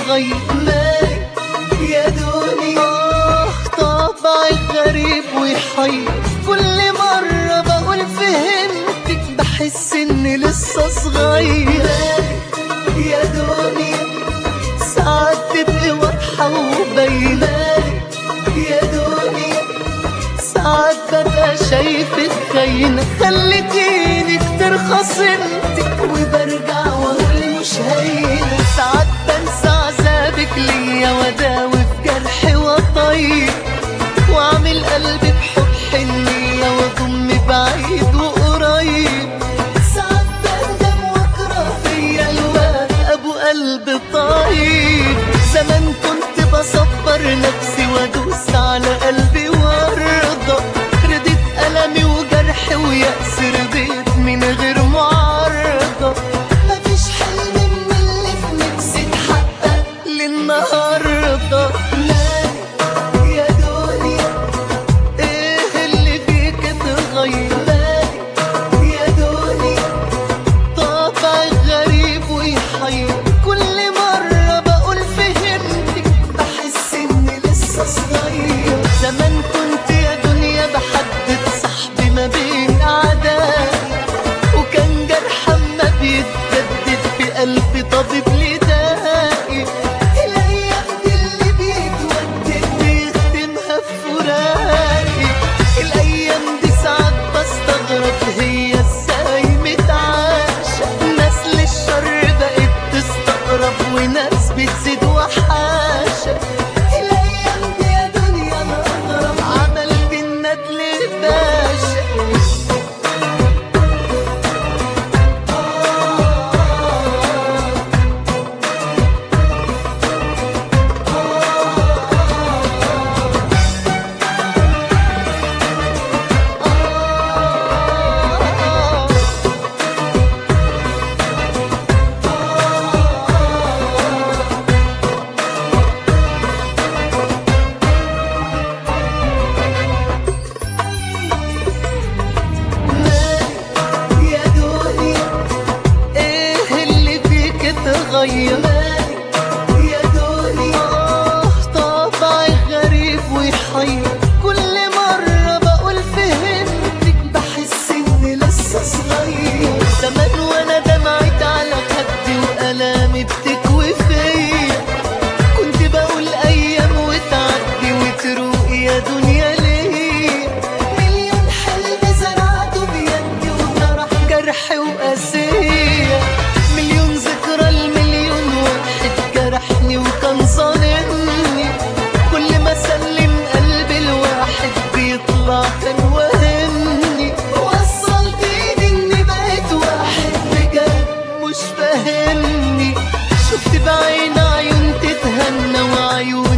تتغير مالك يا دنيا آه طبعك غريب ويحير كل مرة بقول فهمتك بحس اني لسه صغير مالك يا دنيا ساعات تبقي واضحة وباينة يا دنيا ساعات ببقى شايفك خاينة خليتيني كتير خصمتك وبرجع واقول مش هينة ساعات بنسى عذابك ليا واداوي في جرحي وطيب واعمل قلبي بحب حنية واضم بعيد وقريب ساعات بندم واكره فيا الواد ابو قلب طيب زمان كنت بصبر نفسي وادوس على قلبي وارضى رضيت ألمي وجرحي ويأس رضيت من غير معارضة مفيش حلم من اللي في نفسي اتحقق للنهاردة مالك يا دنيا ايه اللي فيك اتغير مالك يا دنيا طبعك غريب ويحير كل مرة بقول فهمتك بحس اني لسه صغير زمان كنت يا دنيا بحدد صاحبي ما بين اعدائي وكان جرح اما بيتجدد في قلبي طبيب لدائي الايام دي اللي بيتودد بيختمها في فراقي الايام دي ساعات بستغرب هي ازاي متعاشة ناس للشر بقت تستقرب وناس بتزيد وحاشة الايام دي يا دنيا انا اغرب عملت الندل باشا مالك يا دنيا ايه اللي فيك اتغير مالك يا دنيا آه طبعي غريب ويحير كل مرة بقول فهمتك بحس اني لسه صغير زمان وانا دمعت على خدي وألامي بتكوي فيا كنت بقول ايام وتعدي وتروق يا دنيا ليه مليون حلم زرعته بيدي وجرح جرحي وقاسية مليون ذكرى المليون واحد جرحني وكان ظالمني كل ما سلم قلبي الواحد بيطلع كان وهمني وصلت ايدي اني بقيت واحد بجد مش فاهمني شفت بعين عيون تتهنى وعيون